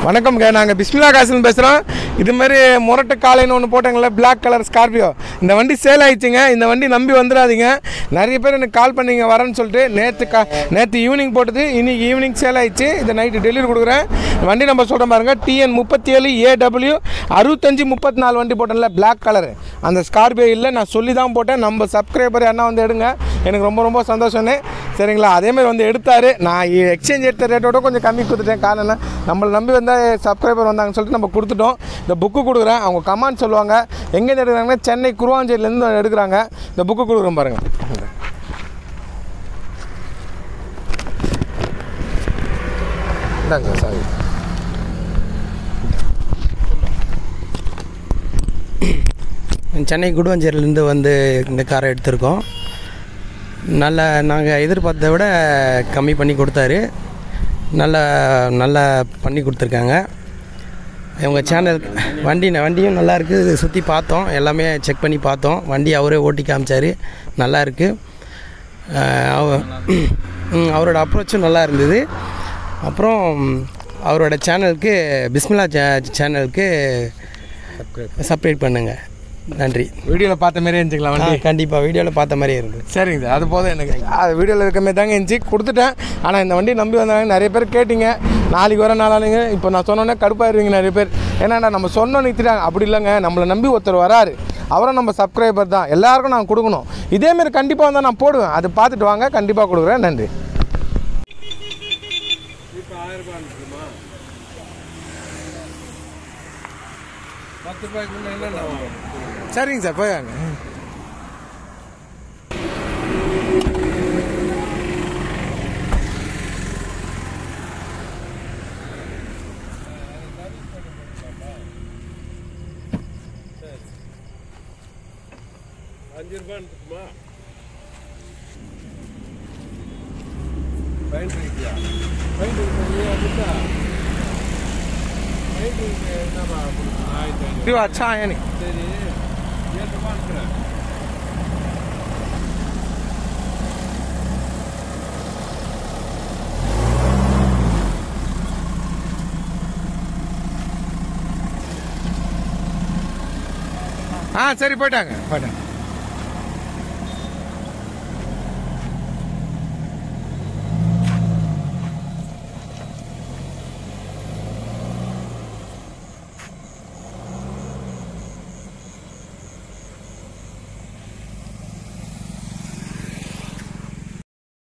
வணக்கம்ங்க நாங்கள் பிஸ்மிலா காசுன்னு பேசுகிறோம் இது மாதிரி முரட்டு காலைன்னு ஒன்று போட்டாங்களே Black கலர் ஸ்கார்பியோ இந்த வண்டி சேல் ஆயிடுச்சுங்க இந்த வண்டி நம்பி வந்துடாதீங்க நிறைய பேர் எனக்கு கால் பண்ணீங்க வரேன்னு சொல்லிட்டு நேற்று கா நேற்று ஈவினிங் போட்டது இன்னைக்கு ஈவினிங் சேல் ஆயிடுச்சு இந்த நைட்டு டெலிவரி கொடுக்குறேன் வண்டி நம்ம சொல்கிற பாருங்க டிஎன் முப்பத்தி ஏழு ஏடபிள்யூ அறுபத்தஞ்சு முப்பத்தி நாலு வண்டி போட்டேன்ல Black கலர் அந்த ஸ்கார்பியோ இல்லை நான் சொல்லி தான் போட்டேன் நம்ம சப்ஸ்கிரைபர் என்ன வந்து எடுங்க எனக்கு ரொம்ப ரொம்ப சந்தோஷம்னு சரிங்களா அதேமாதிரி வந்து எடுத்தார் நான் எக்ஸ்சேஞ்ச் எடுத்த ரேட்டோட கொஞ்சம் கம்மி கொடுத்துட்டேன் காரணம் என்ன நம்மளை நம்பி வந்தால் சப்ஸ்கிரைபர் வந்தாங்கன்னு சொல்லிட்டு நம்ம கொடுத்துட்டோம் இந்த புக்கு கொடுக்குறேன் அவங்க கமாண்ட் சொல்லுவாங்க எங்கேருந்து எடுக்கிறாங்கன்னா சென்னை குருவாஞ்சேரியிலேருந்து எடுக்கிறாங்க இந்த புக்கு கொடுக்குறேன் பாருங்கள் இந்தாங்க சாரி சென்னை குடுவஞ்சேரியிலேருந்து வந்து இந்த காரை எடுத்திருக்கோம் நல்ல நாங்கள் எதிர்பார்த்ததை விட கம்மி பண்ணி கொடுத்தாரு நல்ல நல்லா பண்ணி கொடுத்துருக்காங்க இவங்க சேனல் வண்டி வண்டியும் நல்லா இருக்குது சுற்றி பார்த்தோம் எல்லாமே செக் பண்ணி பார்த்தோம் வண்டி அவரே ஓட்டி காமிச்சார் நல்லா இருக்கு அஹ் அவ- ம், அவரோட அப்ரோச்சும் நல்லா இருந்தது அப்புறம் அவரோட சேனலுக்கு பிஸ்மிலா சே சேனலுக்கு சப்ஸ்கிரைப் பண்ணுங்கள் நன்றி வீடியோவில் பார்த்த மாதிரியே இருந்துக்கலாம் வண்டி கண்டிப்பாக வீடியோவில் பார்த்த மாதிரியே இருந்தது சரிங்க சார் அது போதும் எனக்கு அது வீடியோவில் இருக்க மாதிரி தாங்க இருந்துச்சு கொடுத்துட்டேன் ஆனால் இந்த வண்டி நம்பி வந்தாங்க நிறைய பேர் கேட்டிங்க நாளைக்கு வர நாளானுங்க இப்போ நான் சொன்னோன்னே கடுப்பாயிருவீங்க நிறைய பேர் ஏன்னா நம்ம சொன்னோன்னு நிறுத்திட்டாங்க அப்படி இல்லைங்க நம்மளை நம்பி ஒருத்தர் வராரு அவரும் நம்ம சப்ஸ்கிரைபர் தான் எல்லாருக்கும் நான் கொடுக்கணும் இதேமாரி கண்டிப்பாக வந்தால் நான் போடுவேன் அது பார்த்துட்டு வாங்க கண்டிப்பாக கொடுக்குறேன் நன்றி பத்து ரூபாய்க்கு என்ன சரிங்க சார் போயாங்க அஞ்சு ரூபாய் இருக்குமா பைன் இருக்கியா பைன் இருக்கு நீ வந்துட்டா பைன் இருக்கு என்னப்பா கொடுக்கணும் ஆயிரத்தி ஐநூறு இது அச்சா ஏனி சரி ஏழு ரூபாய் இருக்கிறேன் ஆ சரி போயிட்டாங்க போயிட்டாங்க